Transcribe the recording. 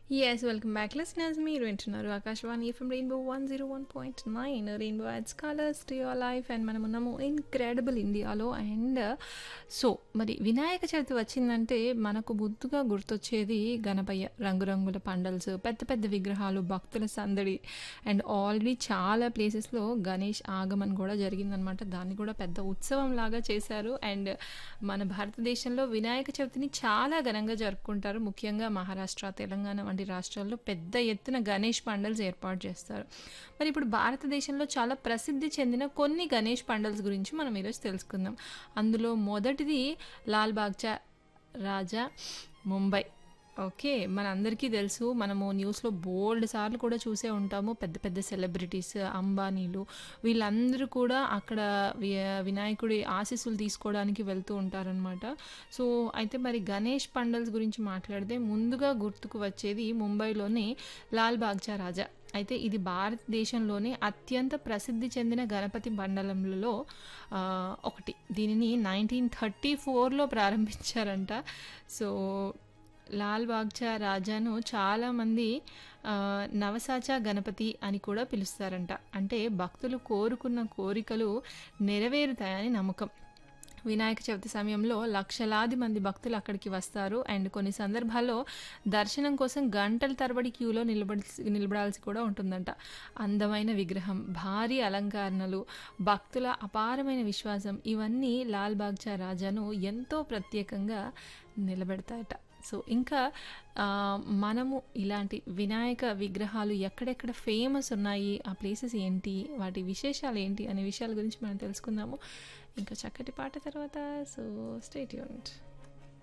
yes welcome back listeners మీరు వింటున్నారు Akashvani FM rainbow one zero one point nine rainbow adds colours to your life and మనం ఉన్నాము incredible ఇండియాలో and so మరి వినాయక చవితి వచ్చిందంటే మనకు ముద్దుగా గుర్తొచ్చేది గణపయ్య రంగురంగుల పండల్స్ పెద్ద పెద్ద విగ్రహాలు భక్తుల సందడి అండ్ ఆల్రెడీ చాలా ప్లేసెస్లో గణేష్ ఆగమన్ కూడా జరిగిందనమాట దాన్ని కూడా పెద్ద ఉత్సవం లాగా చేశారు అండ్ మన భారతదేశంలో వినాయక చవితిని చాలా ఘనంగా జరుపుకుంటారు ముఖ్యంగా మహారాష్ట్ర తెలంగాణ వంటి రాష్ట్రాల్లో పెద్ద ఎత్తున గణేష్ పండల్స్ ఏర్పాటు చేస్తారు మరి ఇప్పుడు భారతదేశంలో చాలా ప్రసిద్ధి చెందిన కొన్ని గణేష్ పండల్స్ గురించి మనం ఈరోజు తెలుసుకుందాం అందులో మొదటిది లాల్ బాగ్చా రాజా ముంబై ఓకే మనందరికీ తెలుసు మనము న్యూస్లో బోల్డ్ సార్లు కూడా చూసే ఉంటాము పెద్ద పెద్ద సెలబ్రిటీస్ అంబానీలు వీళ్ళందరూ కూడా అక్కడ వి- వినాయకుడి ఆశీస్సులు తీసుకోవడానికి వెళ్తూ ఉంటారనమాట సో అయితే మరి గణేష్ పండల్స్ గురించి మాట్లాడితే ముందుగా గుర్తుకు వచ్చేది ముంబైలోని లాల్ బాగ్చా రాజా అయితే ఇది భారతదేశంలోనే అత్యంత ప్రసిద్ధి చెందిన గణపతి మండలంలో ఆ, ఒకటి దీనిని నైన్టీన్ థర్టీ ఫోర్లో ప్రారంభించారంట సో లాల్ బాగ్చా రాజాను చాలామంది ఆ, నవసాచా గణపతి అని కూడా పిలుస్తారంట అంటే భక్తులు కోరుకున్న కోరికలు నెరవేరుతాయని నమ్మకం వినాయక చవితి సమయంలో లక్షలాది మంది భక్తులు అక్కడికి వస్తారు అండ్ కొన్ని సందర్భాల్లో దర్శనం కోసం గంటల తరబడి క్యూలో నిలబడి నిలబడాల్సి కూడా ఉంటుందంట అందమైన విగ్రహం భారీ అలంకరణలు భక్తుల అపారమైన విశ్వాసం ఇవన్నీ లాల్ బాగ్చా రాజాను ఎంతో ప్రత్యేకంగా నిలబెడతాయట సో ఇంకా ఆ, మనము ఇలాంటి వినాయక విగ్రహాలు ఎక్కడెక్కడ ఫేమస్ ఉన్నాయి ఆ ప్లేసెస్ ఏంటి వాటి విశేషాలు ఏంటి అనే విషయాల గురించి మనం తెలుసుకుందాము ఇంకా చక్కటి పాట తర్వాత సో స్టేట్ యూనిట్